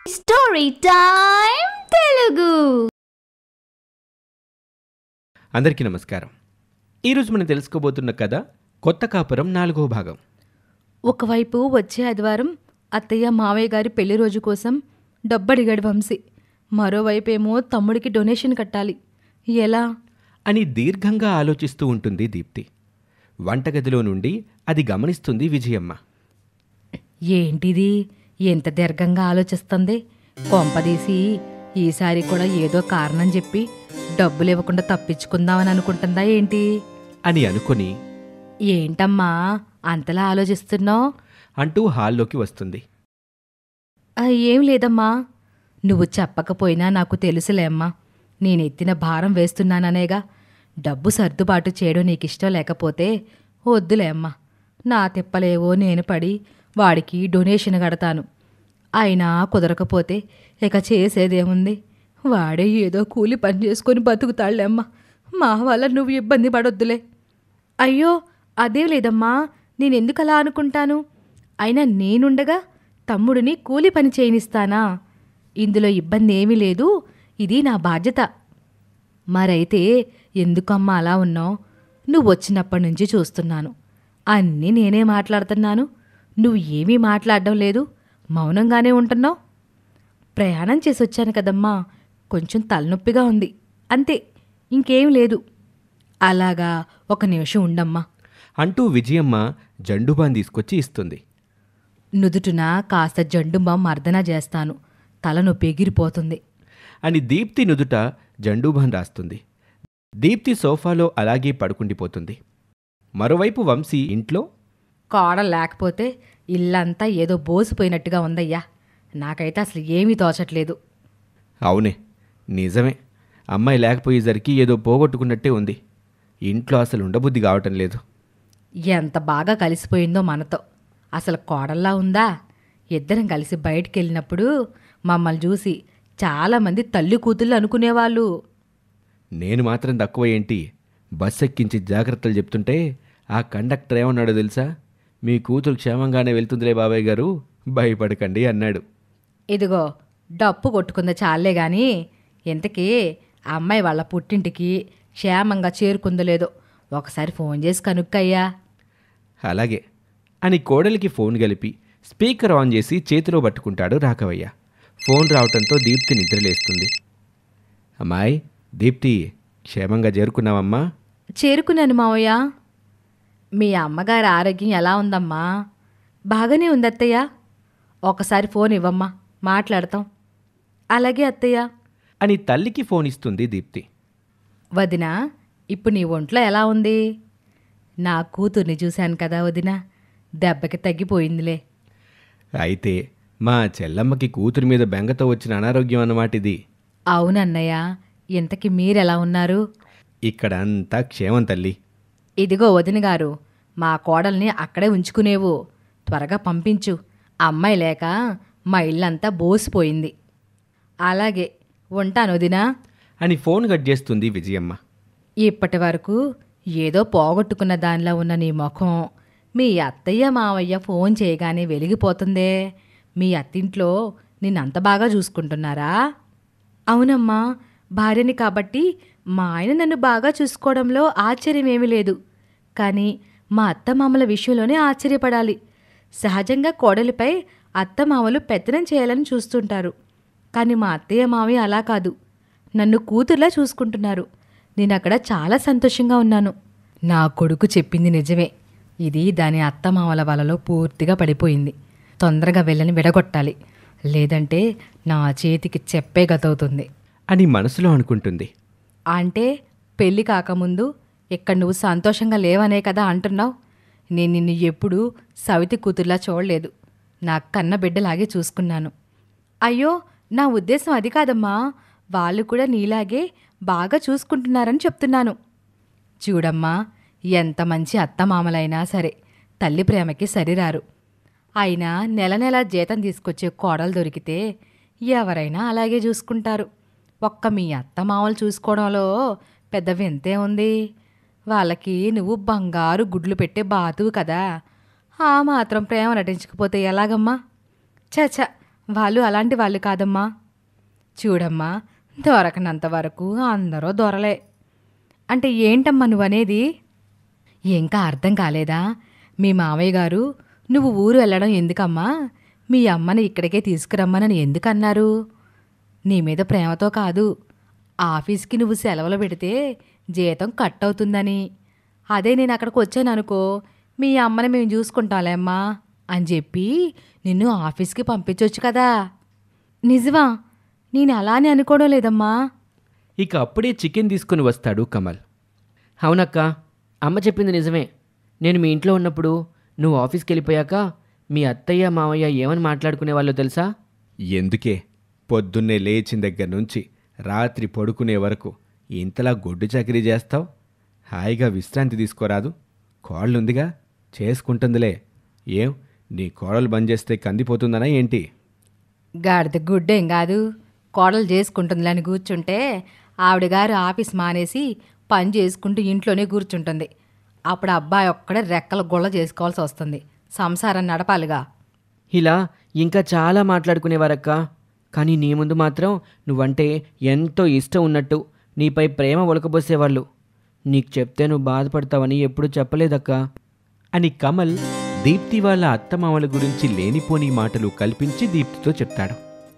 story time Telugu అందరికీ నమస్కారం ఈరోజు మనం తెలుసుకోబోతున్న కథ కొత్త కాపురం నాలుగో భాగం ఒకవైపు వచ్చే ఆదివారం అత్తయ్య మావయ్య గారి పెళ్లి రోజు కోసం డబ్బడిగాడు వంశీ మరోవైపేమో తమ్ముడికి డొనేషన్ కట్టాలి ఎలా అని దీర్ఘంగా ఆలోచిస్తూ ఉంటుంది దీప్తి వంటగదిలో నుండి అది గమనిస్తుంది విజయమ్మ ఏంటిది ఎంత దీర్ఘంగా ఆలోచిస్తుంది కొంపదీసి ఈసారి కూడా ఏదో కారణం చెప్పి డబ్బులు ఇవ్వకుండా తప్పించుకుందామని అనుకుంటుందా ఏంటి అని అనుకొని ఏంటమ్మా అంతలా ఆలోచిస్తున్నావు అంటూ హాల్లోకి వస్తుంది ఏం లేదమ్మా నువ్వు చెప్పకపోయినా నాకు తెలుసులేమ్మా నేను ఎత్తిన భారం వేస్తున్నాననేగా డబ్బు సర్దుబాటు చేయడం నీకు ఇష్టం లేకపోతే వద్దులే అమ్మా నా తిప్పలేవో నేను పడి వాడికి డొనేషన్ కడతాను అయినా కుదరకపోతే ఇక చేసేదేముంది వాడే ఏదో కూలి పని చేసుకొని బతుకుతాడులే అమ్మా మా వల్ల నువ్వు ఇబ్బంది పడొద్దులే అయ్యో అదే లేదమ్మా నేనెందుకు అలా అనుకుంటాను అయినా నేనుండగా తమ్ముడిని కూలి పని చేయనిస్తానా ఇందులో ఇబ్బంది ఏమీ లేదు ఇది నా బాధ్యత మరైతే ఎందుకమ్మా అలా ఉన్నావు నువ్వు వచ్చినప్పటి నుంచి చూస్తున్నాను అన్నీ నేనే మాట్లాడుతున్నాను నువ్వు ఏమీ మాట్లాడడం లేదు మౌనంగానే ఉంటున్నావు ప్రయాణం చేసి వచ్చాను కదమ్మా కొంచెం తలనొప్పిగా ఉంది అంతే ఇంకేం లేదు అలాగా ఒక నిమిషం ఉండమ్మా అంటూ విజయమ్మ జండుబాన్ తీసుకొచ్చి ఇస్తుంది నుదుటున కాస్త జండుంబం మర్దన చేస్తాను తలనొప్పి ఎగిరిపోతుంది అని దీప్తి నుదుట జండూబాన్ రాస్తుంది దీప్తి సోఫాలో అలాగే పడుకుండిపోతుంది మరోవైపు వంశీ ఇంట్లో కోడ లేకపోతే ఇల్లంతా ఏదో బోసిపోయినట్టుగా ఉందయ్యా నాకైతే అసలు ఏమీ తోచట్లేదు అవునే నిజమే అమ్మాయి లేకపోయేసరికి ఏదో పోగొట్టుకున్నట్టే ఉంది ఇంట్లో అసలు ఉండబుద్ధి కావటం లేదు ఎంత బాగా కలిసిపోయిందో మనతో అసలు కోడల్లా ఉందా ఇద్దరం కలిసి బయటికి వెళ్ళినప్పుడు మమ్మల్ని చూసి చాలామంది తల్లి కూతుళ్ళు అనుకునేవాళ్ళు నేను మాత్రం తక్కువ ఏంటి బస్ ఎక్కించి జాగ్రత్తలు చెప్తుంటే ఆ కండక్టర్ ఏమన్నాడో తెలుసా మీ కూతురు క్షేమంగానే వెళ్తుందిలే బాబాయ్ గారు భయపడకండి అన్నాడు ఇదిగో డప్పు కొట్టుకుంది చాలే గాని ఇంతకీ ఆ అమ్మాయి వాళ్ళ పుట్టింటికి క్షేమంగా చేరుకుందో లేదో ఒకసారి ఫోన్ చేసి కనుక్కయ్యా అలాగే అని కోడలికి ఫోన్ కలిపి స్పీకర్ ఆన్ చేసి చేతిలో పట్టుకుంటాడు రాఘవయ్య ఫోన్ రావటంతో దీప్తి నిద్రలేస్తుంది అమ్మాయి దీప్తి క్షేమంగా చేరుకున్నావమ్మా చేరుకున్నాను మావయ్య మీ అమ్మగారి ఆరోగ్యం ఎలా ఉందమ్మా బాగానే ఉంది అత్తయ్య ఒకసారి ఫోన్ ఇవ్వమ్మా మాట్లాడతాం అలాగే అత్తయ్య అని తల్లికి ఫోన్ ఇస్తుంది దీప్తి వదిన ఇప్పుడు నీ ఒంట్లో ఎలా ఉంది నా కూతుర్ని చూశాను కదా వదిన దెబ్బకి తగ్గిపోయిందిలే అయితే మా చెల్లమ్మకి కూతురి మీద బెంగతో వచ్చిన అనారోగ్యం అన్నమాట ఇది అవునన్నయ్య ఇంతకి మీరెలా ఉన్నారు ఇక్కడ అంతా క్షేమం తల్లి ఇదిగో వదిన గారు మా కోడల్ని అక్కడే ఉంచుకునేవు త్వరగా పంపించు అమ్మాయి లేక మా ఇల్లంతా బోసిపోయింది అలాగే ఉంటాను వదినా అని ఫోన్ కట్ చేస్తుంది విజయమ్మ ఇప్పటి వరకు ఏదో పోగొట్టుకున్న దానిలో ఉన్న నీ ముఖం మీ అత్తయ్య మావయ్య ఫోన్ చేయగానే వెలిగిపోతుందే మీ అత్తింట్లో నిన్నంత బాగా చూసుకుంటున్నారా అవునమ్మా భార్యని కాబట్టి మా ఆయన నన్ను బాగా చూసుకోవడంలో ఆశ్చర్యమేమీ లేదు కానీ మా అత్తమామల విషయంలోనే ఆశ్చర్యపడాలి సహజంగా కోడలిపై అత్తమామలు పెత్తనం చేయాలని చూస్తుంటారు కానీ మా అత్తయ్య మావయ్య అలా కాదు నన్ను కూతుర్లా చూసుకుంటున్నారు నేను అక్కడ చాలా సంతోషంగా ఉన్నాను నా కొడుకు చెప్పింది నిజమే ఇది దాని అత్తమామల వలలో పూర్తిగా పడిపోయింది తొందరగా వెళ్ళని విడగొట్టాలి లేదంటే నా చేతికి చెప్పే గతవుతుంది అని మనసులో అనుకుంటుంది అంటే పెళ్ళి కాకముందు ఇక్కడ నువ్వు సంతోషంగా లేవనే కదా అంటున్నావు నేను నిన్ను ఎప్పుడూ సవితి కూతుర్లా చూడలేదు నా కన్న బిడ్డలాగే చూసుకున్నాను అయ్యో నా ఉద్దేశం అది కాదమ్మా వాళ్ళు కూడా నీలాగే బాగా చూసుకుంటున్నారని చెప్తున్నాను చూడమ్మా ఎంత మంచి అత్తమామలైనా సరే తల్లి ప్రేమకి సరిరారు అయినా నెల నెల జీతం తీసుకొచ్చే కోడలు దొరికితే ఎవరైనా అలాగే చూసుకుంటారు ఒక్క మీ అత్తమామలు చూసుకోవడంలో పెద్ద వింతే ఉంది వాళ్ళకి నువ్వు బంగారు గుడ్లు పెట్టే బాతువు కదా ఆ మాత్రం ప్రేమ నటించకపోతే ఎలాగమ్మా చచ వాళ్ళు అలాంటి వాళ్ళు కాదమ్మా చూడమ్మా దొరకనంత వరకు అందరూ దొరలే అంటే ఏంటమ్మా నువ్వనేది ఇంకా అర్థం కాలేదా మీ మామయ్య గారు నువ్వు ఊరు వెళ్ళడం ఎందుకమ్మా మీ అమ్మని ఇక్కడికే తీసుకురమ్మనని ఎందుకన్నారు నీ మీద ప్రేమతో కాదు ఆఫీస్కి నువ్వు సెలవులు పెడితే జీతం కట్ అవుతుందని అదే నేను అక్కడికి వచ్చాను అనుకో మీ అమ్మని మేము చూసుకుంటాంలే అమ్మా అని చెప్పి నిన్ను ఆఫీస్కి పంపించవచ్చు కదా నిజమా నేను అలానే అనుకోవడం లేదమ్మా ఇక అప్పుడే చికెన్ తీసుకుని వస్తాడు కమల్ అవునక్క అమ్మ చెప్పింది నిజమే నేను మీ ఇంట్లో ఉన్నప్పుడు నువ్వు ఆఫీస్కి వెళ్ళిపోయాక మీ అత్తయ్య మావయ్య ఏమని మాట్లాడుకునేవాళ్ళో తెలుసా ఎందుకే పొద్దున్నే లేచిన దగ్గర నుంచి రాత్రి పడుకునే వరకు ఇంతలా గొడ్డు చాకరీ చేస్తావు హాయిగా విశ్రాంతి తీసుకోరాదు కోళ్ళుందిగా చేసుకుంటుందిలే ఏం నీ కోడలు బంద్ చేస్తే కందిపోతుందనా ఏంటి గాడిద గుడ్డేం కాదు కోడలు చేసుకుంటుందిలని కూర్చుంటే ఆవిడ గారు ఆఫీస్ మానేసి పని చేసుకుంటూ ఇంట్లోనే కూర్చుంటుంది అప్పుడు అబ్బాయి ఒక్కడే రెక్కల గుళ్ళ చేసుకోవాల్సి వస్తుంది సంసారం నడపాలిగా ఇలా ఇంకా చాలా మాట్లాడుకునేవారక్క కానీ నీ ముందు మాత్రం నువ్వంటే ఎంతో ఇష్టం ఉన్నట్టు నీపై ప్రేమ ఒలకబోసేవాళ్ళు నీకు చెప్తే నువ్వు బాధపడతావని ఎప్పుడూ చెప్పలేదక్కా అని కమల్ దీప్తి వాళ్ళ అత్తమామల గురించి లేనిపోని మాటలు కల్పించి దీప్తితో చెప్తాడు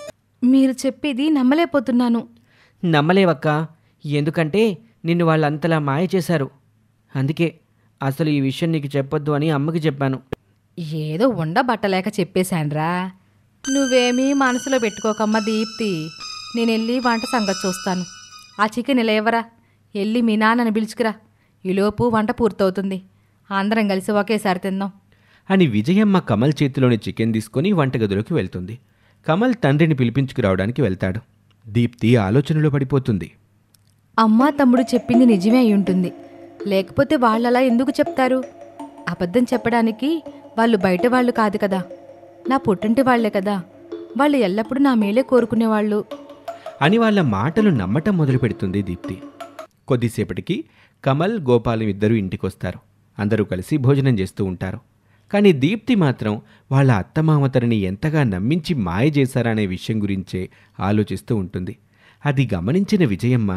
మీరు చెప్పేది నమ్మలేకపోతున్నాను నమ్మలేవక్క ఎందుకంటే నిన్ను వాళ్ళంతలా మాయ చేశారు అందుకే అసలు ఈ విషయం నీకు చెప్పొద్దు అని అమ్మకి చెప్పాను ఏదో ఉండబట్టలేక చెప్పేశాన్రా నువ్వేమీ మనసులో పెట్టుకోకమ్మా దీప్తి నేను వెళ్ళి వంట సంగతి చూస్తాను ఆ చికెన్ ఇలా ఇవ్వరా వెళ్ళి మీ నాన్నని పిలుచుకురా ఈలోపు వంట పూర్తవుతుంది అందరం కలిసి ఒకేసారి తిందాం అని విజయమ్మ కమల్ చేతిలోని చికెన్ తీసుకొని వంటగదిలోకి వెళ్తుంది కమల్ తండ్రిని పిలిపించుకురావడానికి వెళ్తాడు దీప్తి ఆలోచనలో పడిపోతుంది అమ్మా తమ్ముడు చెప్పింది నిజమే అయి ఉంటుంది లేకపోతే వాళ్ళలా ఎందుకు చెప్తారు అబద్ధం చెప్పడానికి వాళ్ళు బయట వాళ్ళు కాదు కదా నా పుట్టింటి వాళ్లే కదా వాళ్ళు ఎల్లప్పుడూ నా మేలే కోరుకునేవాళ్ళు అని వాళ్ళ మాటలు నమ్మటం మొదలు పెడుతుంది దీప్తి కొద్దిసేపటికి కమల్ గోపాలం ఇద్దరూ ఇంటికొస్తారు అందరూ కలిసి భోజనం చేస్తూ ఉంటారు కానీ దీప్తి మాత్రం వాళ్ళ అత్తమామతరిని ఎంతగా నమ్మించి మాయ చేశారనే విషయం గురించే ఆలోచిస్తూ ఉంటుంది అది గమనించిన విజయమ్మ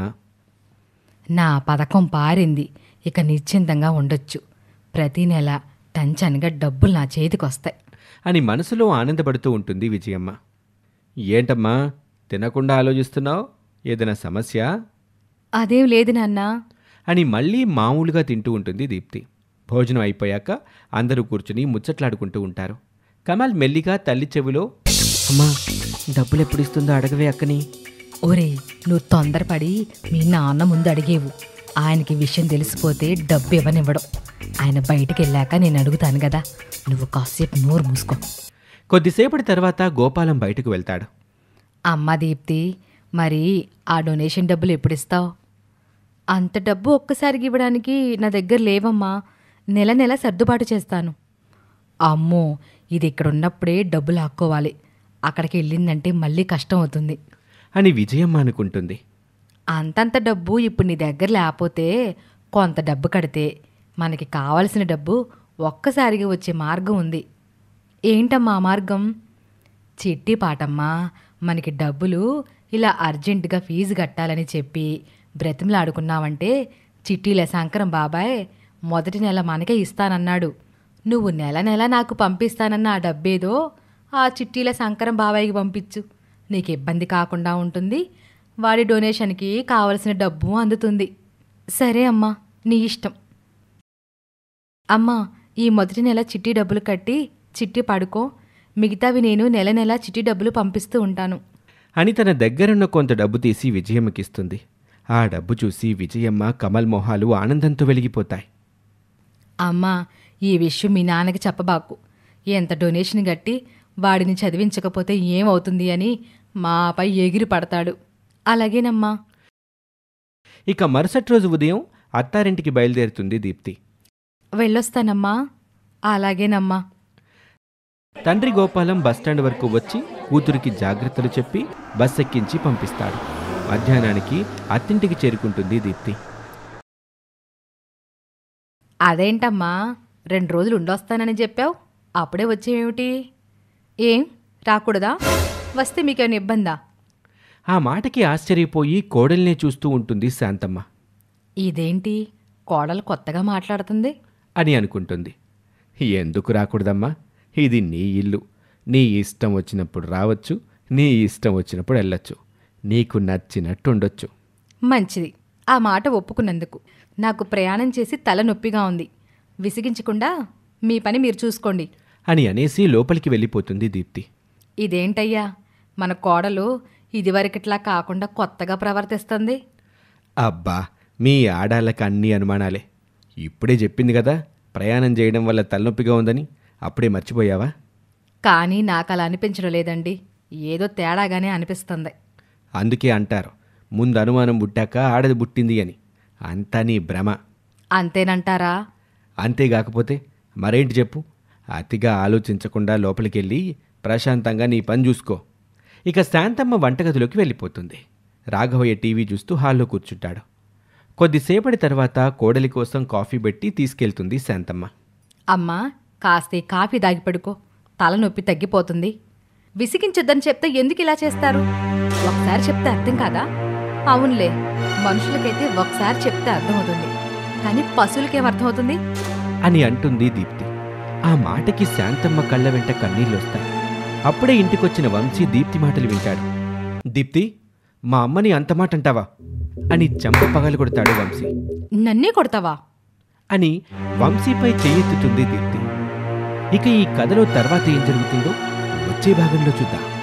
నా పథకం పారింది ఇక నిశ్చింతంగా ఉండొచ్చు ప్రతి నెల టంచన్గా డబ్బులు నా చేతికొస్తాయి అని మనసులో ఆనందపడుతూ ఉంటుంది విజయమ్మ ఏంటమ్మా తినకుండా ఆలోచిస్తున్నావు ఏదైనా సమస్య అదేం లేదు నాన్నా అని మళ్ళీ మామూలుగా తింటూ ఉంటుంది దీప్తి భోజనం అయిపోయాక అందరూ కూర్చుని ముచ్చట్లాడుకుంటూ ఉంటారు కమల్ మెల్లిగా తల్లి చెవిలో అమ్మా డబ్బులు ఎప్పుడు ఇస్తుందో అడగవే అక్కని ఒరేయ్ నువ్వు తొందరపడి మీ నాన్న ముందు అడిగేవు ఆయనకి విషయం తెలిసిపోతే డబ్బు ఇవ్వనివ్వడం ఆయన బయటికి వెళ్ళాక నేను అడుగుతాను కదా నువ్వు కాసేపు నోరు మూసుకో కొద్దిసేపటి తర్వాత గోపాలం బయటకు వెళ్తాడు అమ్మ దీప్తి మరి ఆ డొనేషన్ డబ్బులు ఎప్పుడు ఇస్తావు అంత డబ్బు ఒక్కసారికి ఇవ్వడానికి నా దగ్గర లేవమ్మా నెల నెల సర్దుబాటు చేస్తాను అమ్మో ఇది ఇక్కడ ఉన్నప్పుడే డబ్బులు లాక్కోవాలి అక్కడికి వెళ్ళిందంటే మళ్ళీ కష్టం అవుతుంది అని విజయమ్మ అనుకుంటుంది అంతంత డబ్బు ఇప్పుడు నీ దగ్గర లేకపోతే కొంత డబ్బు కడితే మనకి కావలసిన డబ్బు ఒక్కసారిగా వచ్చే మార్గం ఉంది ఏంటమ్మా ఆ మార్గం చిట్టి పాటమ్మా మనకి డబ్బులు ఇలా అర్జెంటుగా ఫీజు కట్టాలని చెప్పి బ్రతిమలాడుకున్నావంటే చిట్టీల శంకరం బాబాయ్ మొదటి నెల మనకే ఇస్తానన్నాడు నువ్వు నెల నెల నాకు పంపిస్తానన్న ఆ డబ్బేదో ఆ చిట్టీల శంకరం బాబాయ్కి పంపించు నీకు ఇబ్బంది కాకుండా ఉంటుంది వాడి డొనేషన్కి కావలసిన డబ్బు అందుతుంది సరే అమ్మా నీ ఇష్టం అమ్మా ఈ మొదటి నెల చిట్టి డబ్బులు కట్టి చిట్టి పడుకో మిగతావి నేను నెల నెల చిట్టి డబ్బులు పంపిస్తూ ఉంటాను అని తన దగ్గరున్న కొంత డబ్బు తీసి విజయమ్మకిస్తుంది ఆ డబ్బు చూసి విజయమ్మ కమల్ మొహాలు ఆనందంతో వెలిగిపోతాయి అమ్మా ఈ విషయం మీ నాన్నకి చెప్పబాకు ఎంత డొనేషన్ కట్టి వాడిని చదివించకపోతే ఏమవుతుంది అని మాపై ఎగిరి పడతాడు అలాగేనమ్మా ఇక మరుసటి రోజు ఉదయం అత్తారింటికి బయలుదేరుతుంది దీప్తి వెళ్ళొస్తానమ్మా అలాగేనమ్మా తండ్రి గోపాలం బస్టాండ్ వరకు వచ్చి కూతురికి జాగ్రత్తలు చెప్పి బస్ ఎక్కించి పంపిస్తాడు మధ్యాహ్నానికి అత్తింటికి చేరుకుంటుంది దీప్తి అదేంటమ్మా రెండు రోజులు ఉండొస్తానని చెప్పావు అప్పుడే వచ్చేవేమిటి ఏం రాకూడదా వస్తే మీకేమైనా ఇబ్బందా ఆ మాటకి ఆశ్చర్యపోయి కోడల్నే చూస్తూ ఉంటుంది శాంతమ్మ ఇదేంటి కోడలు కొత్తగా మాట్లాడుతుంది అని అనుకుంటుంది ఎందుకు రాకూడదమ్మా ఇది నీ ఇల్లు నీ ఇష్టం వచ్చినప్పుడు రావచ్చు నీ ఇష్టం వచ్చినప్పుడు వెళ్ళొచ్చు నీకు నచ్చినట్టు ఉండొచ్చు మంచిది ఆ మాట ఒప్పుకున్నందుకు నాకు ప్రయాణం చేసి తలనొప్పిగా ఉంది విసిగించకుండా మీ పని మీరు చూసుకోండి అని అనేసి లోపలికి వెళ్ళిపోతుంది దీప్తి ఇదేంటయ్యా మన కోడలు ఇదివరకట్లా కాకుండా కొత్తగా ప్రవర్తిస్తుంది అబ్బా మీ ఆడాళ్ళకి అన్ని అనుమానాలే ఇప్పుడే చెప్పింది కదా ప్రయాణం చేయడం వల్ల తలనొప్పిగా ఉందని అప్పుడే మర్చిపోయావా కానీ నాకు అలా అనిపించడం లేదండి ఏదో తేడాగానే అనిపిస్తుంది అందుకే అంటారు ముందు అనుమానం పుట్టాక ఆడది పుట్టింది అని అంతా నీ భ్రమ అంతేనంటారా అంతేగాకపోతే మరేంటి చెప్పు అతిగా ఆలోచించకుండా లోపలికెళ్ళి ప్రశాంతంగా నీ పని చూసుకో ఇక శాంతమ్మ వంటగదిలోకి వెళ్ళిపోతుంది రాఘవయ్య టీవీ చూస్తూ హాల్లో కూర్చుంటాడు కొద్దిసేపటి తర్వాత కోడలి కోసం కాఫీ పెట్టి తీసుకెళ్తుంది శాంతమ్మ అమ్మా కాస్త ఈ కాఫీ దాగి పడుకో తలనొప్పి తగ్గిపోతుంది విసిగించొద్దని చెప్తే ఎందుకు ఇలా చేస్తారు ఒకసారి చెప్తే అర్థం కాదా అవునులే మనుషులకైతే ఒకసారి చెప్తే అర్థమవుతుంది కానీ పశువులకేం అర్థమవుతుంది అని అంటుంది దీప్తి ఆ మాటకి శాంతమ్మ కళ్ళ వెంట కన్నీళ్ళొస్తాయి అప్పుడే ఇంటికొచ్చిన వంశీ దీప్తి మాటలు వింటాడు దీప్తి మా అమ్మని అంత మాట అంటావా అని చెంప పగలు కొడతాడు వంశీ నన్నే కొడతావా అని వంశీపై చెయ్యెత్తుతుంది దీప్తి ఇక ఈ కథలో తర్వాత ఏం జరుగుతుందో వచ్చే భాగంలో చూద్దాం